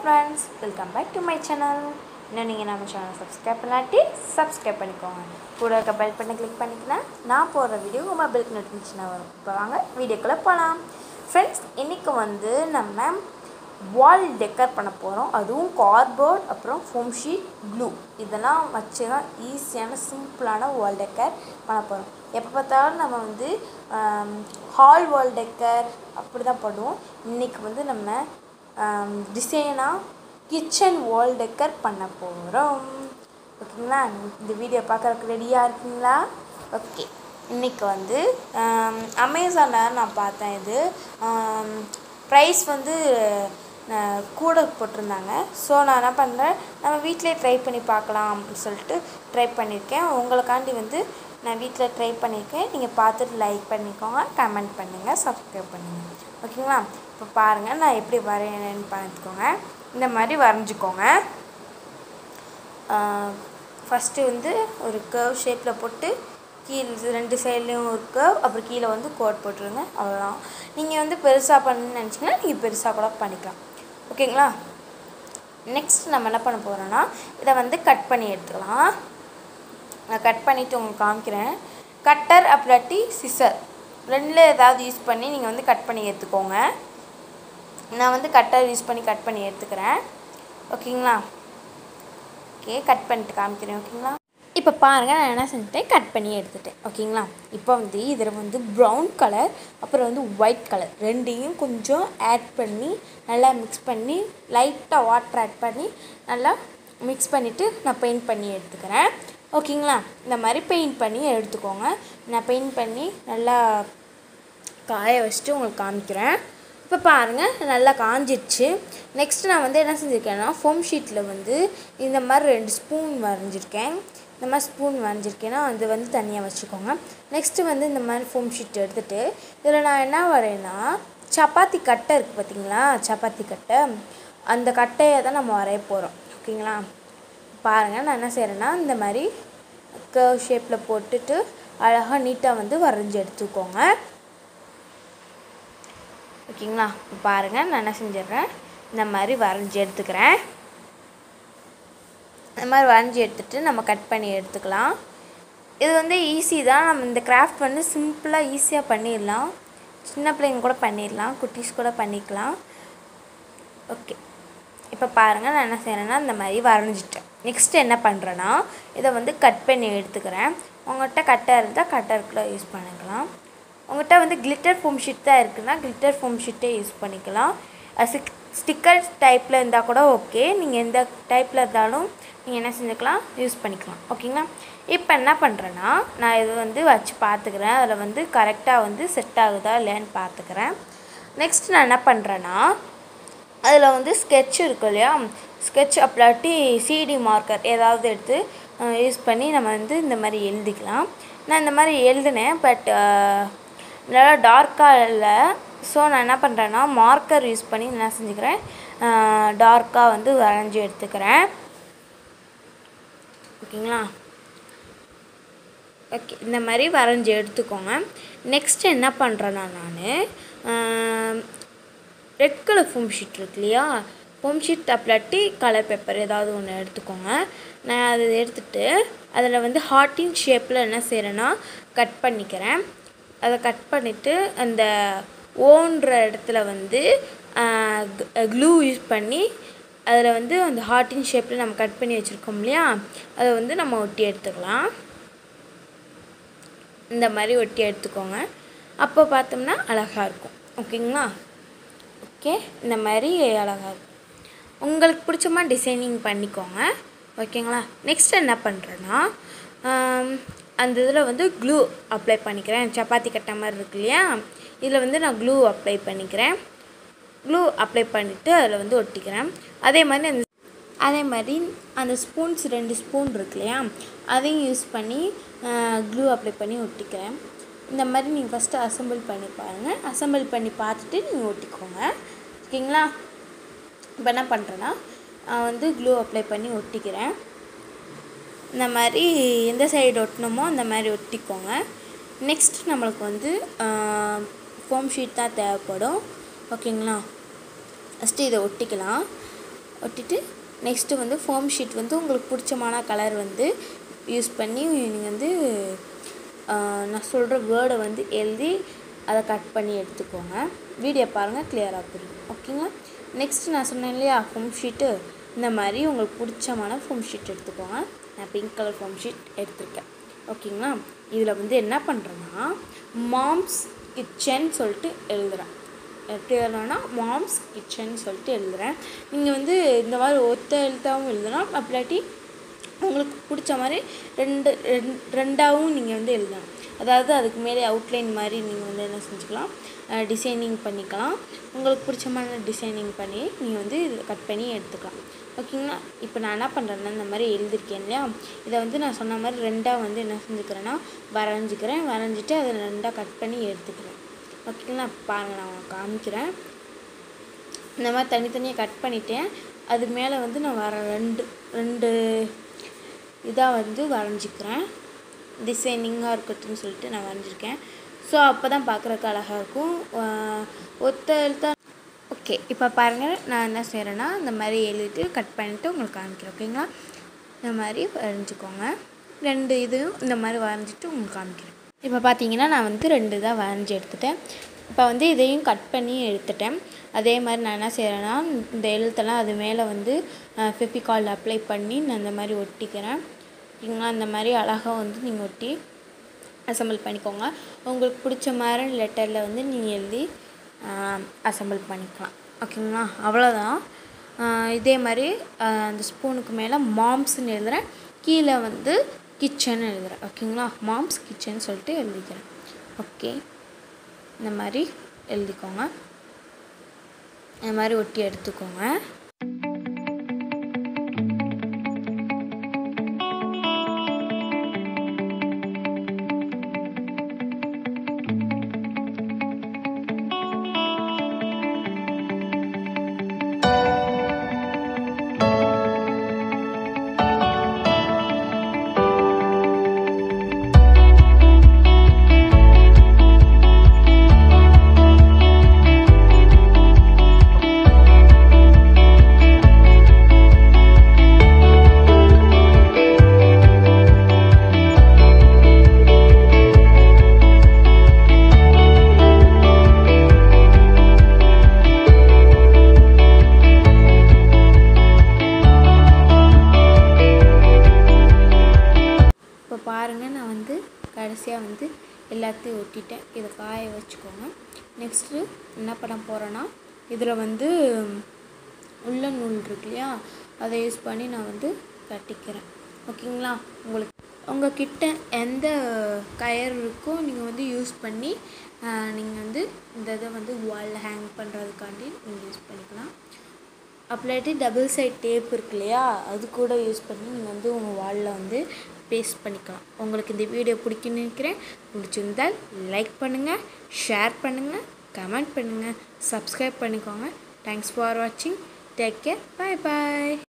friends welcome back to my channel இன்னும் நீங்கள் நம்ம சேனல் சப்ஸ்கிரைப் பண்ணாட்டி சப்ஸ்கிரைப் பண்ணிக்கோங்க கூட இருக்க பெல் பண்ணி கிளிக் பண்ணிக்கினா நான் போடுற வீடியோ உங்கள் மொபைலுக்கு நோட்டிஃபிகேஷனாக வரும் இப்போ வாங்க வீடியோக்குள்ளே போகலாம் ஃப்ரெண்ட்ஸ் இன்றைக்கி வந்து நம்ம வால் டெக்கர் பண்ண போகிறோம் அதுவும் கார்ட்போர்ட் அப்புறம் ஃபோம் ஷீட் க்ளூ இதெல்லாம் வச்சு தான் ஈஸியான சிம்பிளான வால் டெக்கர் பண்ண போகிறோம் எப்போ பார்த்தாலும் நம்ம வந்து ஹால் வால் டெக்கர் அப்படி தான் பண்ணுவோம் இன்றைக்கி வந்து நம்ம டிசைனாக கிச்சன் வால் டெக்கர் பண்ண போகிறோம் ஓகேங்களா இந்த வீடியோ பார்க்குறதுக்கு ரெடியாக இருக்கீங்களா ஓகே இன்றைக்கி வந்து அமேசானில் நான் பார்த்தேன் இது ப்ரைஸ் வந்து அஹ், கூட போட்டிருந்தாங்க ஸோ நான் என்ன பண்ணுறேன் நம்ம வீட்டிலே ட்ரை பண்ணி பார்க்கலாம் அப்படின்னு சொல்லிட்டு ட்ரை பண்ணியிருக்கேன் உங்களுக்காண்டி வந்து நான் வீட்டில் ட்ரை பண்ணியிருக்கேன் நீங்கள் பார்த்துட்டு லைக் பண்ணிக்கோங்க கமெண்ட் பண்ணுங்கள் சப்ஸ்கிரைப் பண்ணுங்கள் ஓகேங்களா இப்போ பாருங்கள் நான் எப்படி வரையணுன்னு பார்த்துக்கோங்க இந்த மாதிரி வரைஞ்சிக்கோங்க ஃபஸ்ட்டு வந்து ஒரு கர்வ் ஷேப்பில் போட்டு கீழே ரெண்டு சைட்லேயும் ஒரு கர்வ் அப்புறம் கீழே வந்து கோட் போட்டுருங்க அவ்வளோதான் நீங்கள் வந்து பெருசாக பண்ணணும்னு நினச்சிங்கன்னா நீங்கள் பெருசாக கூட பண்ணிக்கலாம் ஓகேங்களா நெக்ஸ்ட் நம்ம என்ன பண்ண போகிறோன்னா இதை வந்து கட் பண்ணி எடுத்துக்கலாம் நான் கட் பண்ணிவிட்டு உங்களுக்கு காமிக்கிறேன் கட்டர் அப்படிலாட்டி சிசர் ரெண்டில் ஏதாவது யூஸ் பண்ணி நீங்கள் வந்து கட் பண்ணி எடுத்துக்கோங்க நான் வந்து கட்டர் யூஸ் பண்ணி கட் பண்ணி எடுத்துக்கிறேன் ஓகேங்களா ஓகே கட் பண்ணிட்டு காமிக்கிறேன் ஓகேங்களா இப்போ பாருங்கள் நான் என்ன செஞ்சுட்டேன் கட் பண்ணி எடுத்துட்டேன் ஓகேங்களா இப்போ வந்து இதில் வந்து ப்ரௌன் கலர் அப்புறம் வந்து ஒயிட் கலர் ரெண்டையும் கொஞ்சம் ஆட் பண்ணி நல்லா மிக்ஸ் பண்ணி லைட்டாக வாட்டர் ஆட் பண்ணி நல்லா மிக்ஸ் பண்ணிவிட்டு நான் பெயிண்ட் பண்ணி எடுத்துக்கிறேன் ஓகேங்களா இந்த மாதிரி பெயிண்ட் பண்ணி எடுத்துக்கோங்க நான் பெயிண்ட் பண்ணி நல்லா காய வச்சுட்டு உங்களுக்கு காமிக்கிறேன் இப்போ பாருங்கள் நல்லா காஞ்சிடுச்சு நெக்ஸ்ட் நான் வந்து என்ன செஞ்சுருக்கேன்னா ஃபோம் ஷீட்டில் வந்து இந்த மாதிரி ரெண்டு ஸ்பூன் வரைஞ்சிருக்கேன் இந்த மாதிரி ஸ்பூன் வரைஞ்சிருக்கேன்னா அது வந்து தனியாக வச்சுக்கோங்க நெக்ஸ்ட்டு வந்து இந்த மாதிரி ஃபோம் ஷீட் எடுத்துகிட்டு இதில் நான் என்ன வரேன்னா சப்பாத்தி கட்டை இருக்குது பார்த்தீங்களா சப்பாத்தி கட்டை அந்த கட்டையை தான் நம்ம வரைய போகிறோம் ஓகேங்களா பாருங்கள் நான் என்ன செய்கிறேன்னா இந்த மாதிரி கர்வ் ஷேப்பில் போட்டுட்டு அழகாக நீட்டாக வந்து வரைஞ்சி எடுத்துக்கோங்க ஓகேங்களா இப்போ பாருங்கள் நான் என்ன செஞ்சிடுறேன் இந்த மாதிரி வரைஞ்சி எடுத்துக்கிறேன் இந்த மாதிரி வரைஞ்சி எடுத்துகிட்டு நம்ம கட் பண்ணி எடுத்துக்கலாம் இது வந்து ஈஸி தான் நம்ம இந்த கிராஃப்ட் வந்து சிம்பிளாக ஈஸியாக பண்ணிடலாம் சின்ன பிள்ளைங்க கூட பண்ணிடலாம் குட்டீஸ் கூட பண்ணிக்கலாம் ஓகே இப்போ பாருங்கள் நான் என்ன செய்கிறேன்னா இந்த மாதிரி வரைஞ்சிட்டேன் நெக்ஸ்ட் என்ன பண்ணுறேன்னா இதை வந்து கட் பண்ணி எடுத்துக்கிறேன் உங்கள்கிட்ட கட்டர் இருந்தால் கட்டருக்குள்ள யூஸ் பண்ணிக்கலாம் உங்கள்கிட்ட வந்து கிளிட்டர் ஃபோம் ஷீட் தான் இருக்குன்னா கிளிட்டர் ஃபோம் ஷீட்டே யூஸ் பண்ணிக்கலாம் சிக் ஸ்டிக்கர் டைப்பில் இருந்தால் கூட ஓகே நீங்கள் எந்த டைப்பில் இருந்தாலும் நீங்கள் என்ன செஞ்சுக்கலாம் யூஸ் பண்ணிக்கலாம் ஓகேங்களா இப்போ என்ன பண்ணுறேன்னா நான் இது வந்து வச்சு பார்த்துக்கிறேன் அதில் வந்து கரெக்டாக வந்து செட் ஆகுதா இல்லையான்னு பார்த்துக்கிறேன் நெக்ஸ்ட் நான் என்ன பண்ணுறேன்னா அதில் வந்து ஸ்கெட்ச் இருக்கு இல்லையா ஸ்கெட்ச் அப்படிலாட்டி சிடி மார்க்கர் ஏதாவது எடுத்து யூஸ் பண்ணி நம்ம வந்து இந்த மாதிரி எழுதிக்கலாம் நான் இந்த மாதிரி எழுதினேன் பட் நல்லா டார்க்காக இல்லை ஸோ நான் என்ன பண்ணுறேன்னா மார்க்கர் யூஸ் பண்ணி என்ன செஞ்சுக்கிறேன் டார்க்காக வந்து வரைஞ்சி எடுத்துக்கிறேன் ஓகேங்களா ஓகே இந்த மாதிரி வரைஞ்சி எடுத்துக்கோங்க நெக்ஸ்ட் என்ன பண்ணுறேன்னா நான் ரெட் கலர் ஃபோம் ஷீட் இருக்கு இல்லையா ஃபோம் ஷீட் அப்படிலாட்டி கலர் பேப்பர் ஏதாவது ஒன்று எடுத்துக்கோங்க நான் அதை எடுத்துகிட்டு அதில் வந்து ஹார்ட்டின் ஷேப்பில் என்ன செய்கிறேன்னா கட் பண்ணிக்கிறேன் அதை கட் பண்ணிவிட்டு அந்த ஓன்ற இடத்துல வந்து க்ளூ யூஸ் பண்ணி அதில் வந்து அந்த ஹார்ட்டின் ஷேப்பில் நம்ம கட் பண்ணி வச்சுருக்கோம் இல்லையா அதை வந்து நம்ம ஒட்டி எடுத்துக்கலாம் இந்த மாதிரி ஒட்டி எடுத்துக்கோங்க அப்போ பார்த்தோம்னா அழகாக இருக்கும் ஓகேங்களா ஓகே இந்த மாதிரி அழகாக இருக்கும் உங்களுக்கு பிடிச்ச மாதிரி டிசைனிங் பண்ணிக்கோங்க ஓகேங்களா நெக்ஸ்ட் என்ன பண்ணுறேன்னா அந்த இதில் வந்து க்ளூ அப்ளை பண்ணிக்கிறேன் சப்பாத்தி கட்ட மாதிரி இருக்கு இல்லையா இதில் வந்து நான் க்ளூ அப்ளை பண்ணிக்கிறேன் க்ளூ அப்ளை பண்ணிவிட்டு அதில் வந்து ஒட்டிக்கிறேன் அதே மாதிரி அந்த அதே மாதிரி அந்த ஸ்பூன்ஸ் ரெண்டு ஸ்பூன் இருக்கு இல்லையா அதையும் யூஸ் பண்ணி க்ளூ அப்ளை பண்ணி ஒட்டிக்கிறேன் இந்த மாதிரி நீங்கள் ஃபஸ்ட்டு அசம்பிள் பண்ணி பாருங்கள் அசம்பிள் பண்ணி பார்த்துட்டு நீங்கள் ஒட்டிக்கோங்க ஓகேங்களா இப்போ என்ன பண்ணுறேன்னா நான் வந்து க்ளூ அப்ளை பண்ணி ஒட்டிக்கிறேன் இந்த மாதிரி எந்த சைடு ஒட்டணுமோ அந்த மாதிரி ஒட்டிக்கோங்க நெக்ஸ்ட் நம்மளுக்கு வந்து ஃபோம் ஷீட் தான் தேவைப்படும் ஓகேங்களா ஃபஸ்ட்டு இதை ஒட்டிக்கலாம் ஒட்டிட்டு நெக்ஸ்ட்டு வந்து ஃபோம் ஷீட் வந்து உங்களுக்கு பிடிச்சமான கலர் வந்து யூஸ் பண்ணி நீங்கள் வந்து ஆஹ், நான் சொல்கிற வேர்டை வந்து எழுதி அதை கட் பண்ணி எடுத்துக்கோங்க வீடியோ பாருங்கள் கிளியராக புரியும் ஓகேங்களா நெக்ஸ்ட் நான் சொன்னேன் இல்லையா ஃபோம் ஷீட்டு இந்த மாதிரி உங்களுக்கு பிடிச்சமான ஃபோம் ஷீட் எடுத்துக்கோங்க நான் பிங்க் கலர் ஃபோம் ஷீட் எடுத்திருக்கேன் ஓகேங்களா இதில் வந்து என்ன பண்ணுறேன்னா மாம்ஸ் கிச்சன் சொல்லிட்டு எழுதுகிறேன் எப்படி எழுதுறேன்னா மாம்ஸ் கிச்சன் சொல்லிட்டு எழுதுகிறேன் நீங்கள் வந்து இந்த மாதிரி ஒத்த எழுத்தாகவும் எழுதலாம் அப்படிலாட்டி உங்களுக்கு பிடிச்ச மாதிரி ரெண்டு ரெண் ரெண்டாகவும் நீங்கள் வந்து எழுதலாம் அதாவது அதுக்கு மேலே அவுட்லைன் மாதிரி நீங்கள் வந்து என்ன செஞ்சுக்கலாம் டிசைனிங் பண்ணிக்கலாம் உங்களுக்கு பிடிச்ச மாதிரி டிசைனிங் பண்ணி நீங்கள் வந்து இதில் கட் பண்ணி எடுத்துக்கலாம் ஓகேங்களா இப்போ நான் என்ன பண்ணுறேன்னா இந்த மாதிரி எழுதியிருக்கேன் இல்லையா இதை வந்து நான் சொன்ன மாதிரி ரெண்டாக வந்து என்ன செஞ்சுக்கிறேன்னா வரைஞ்சிக்கிறேன் வரைஞ்சிட்டு அதை ரெண்டாக கட் பண்ணி எடுத்துக்கிறேன் ஓகேங்களா பாருங்கள் நான் உங்களுக்கு காமிக்கிறேன் இந்த மாதிரி தனித்தனியாக கட் பண்ணிட்டேன் அது மேலே வந்து நான் வர ரெண்டு ரெண்டு இதாக வந்து வரைஞ்சிக்கிறேன் டிசைனிங்காக இருக்கட்டும்னு சொல்லிட்டு நான் வரைஞ்சிருக்கேன் ஸோ அப்போ தான் பார்க்குறக்கு அழகாக இருக்கும் ஆஹ் ஒத்த எழுத்தா ஓகே இப்போ பாருங்கள் நான் என்ன செய்கிறேன்னா இந்த மாதிரி எழுதிட்டு கட் பண்ணிவிட்டு உங்களுக்கு காமிக்கிறேன் ஓகேங்களா இந்த மாதிரி வரைஞ்சிக்கோங்க ரெண்டு இதுவும் இந்த மாதிரி வரைஞ்சிட்டு உங்களுக்கு காமிக்கிறேன் இப்போ பார்த்தீங்கன்னா நான் வந்து ரெண்டு இதாக வரைஞ்சி எடுத்துட்டேன் இப்போ வந்து இதையும் கட் பண்ணி எடுத்துட்டேன் அதே மாதிரி நான் என்ன செய்கிறேன்னா இந்த எழுத்தெல்லாம் அது மேலே வந்து ஃபெஃபிகால் அப்ளை பண்ணி நான் இந்த மாதிரி ஒட்டிக்கிறேன் ஓகேங்களா இந்த மாதிரி அழகாக வந்து நீங்கள் ஒட்டி அசம்பிள் பண்ணிக்கோங்க உங்களுக்கு பிடிச்ச மாதிரி லெட்டரில் வந்து நீங்கள் எழுதி அசம்பிள் பண்ணிக்கலாம் ஓகேங்களா அவ்வளோதான் ஆஹ் இதே மாதிரி ஆஹ் அந்த ஸ்பூனுக்கு மேலே மாம்ஸ்ன்னு எழுதுகிறேன் கீழே வந்து கிச்சன் எழுதுகிறேன் ஓகேங்களா மாம்ஸ் கிச்சன் சொல்லிட்டு எழுதிக்கிறேன் ஓகே இந்த மாதிரி எழுதிக்கோங்க இந்த மாதிரி ஒட்டி எடுத்துக்கோங்க இப்போ பாருங்கள் நான் வந்து கடைசியாக வந்து எல்லாத்தையும் ஒட்டிட்டேன் இதை காய வச்சுக்கோங்க நெக்ஸ்ட்டு என்ன பண்ண போகிறேன்னா இதில் வந்து உள்ள நூல் இருக்கு இல்லையா அதை யூஸ் பண்ணி நான் வந்து கட்டிக்கிறேன் ஓகேங்களா உங்களுக்கு உங்கள் கிட்ட எந்த கயர் இருக்கோ நீங்கள் வந்து யூஸ் பண்ணி நீங்கள் வந்து இந்த இதை வந்து வாலில் ஹேங் பண்ணுறதுக்காண்டி நீங்கள் யூஸ் பண்ணிக்கலாம் அப்படிலாட்டி டபுள் சைட் டேப் இருக்கு இல்லையா அது கூட யூஸ் பண்ணி நீங்கள் வந்து உங்கள் வாலில் வந்து பேஸ்ட் பண்ணிக்கலாம் உங்களுக்கு இந்த வீடியோ பிடிக்குன்னு நினைக்கிறேன் பிடிச்சிருந்தால் லைக் பண்ணுங்கள் ஷேர் பண்ணுங்கள் கமெண்ட் பண்ணுங்கள் சப்ஸ்கிரைப் பண்ணிக்கோங்க தேங்க்ஸ் ஃபார் வாட்சிங் டேக் கேர் பாய் பாய்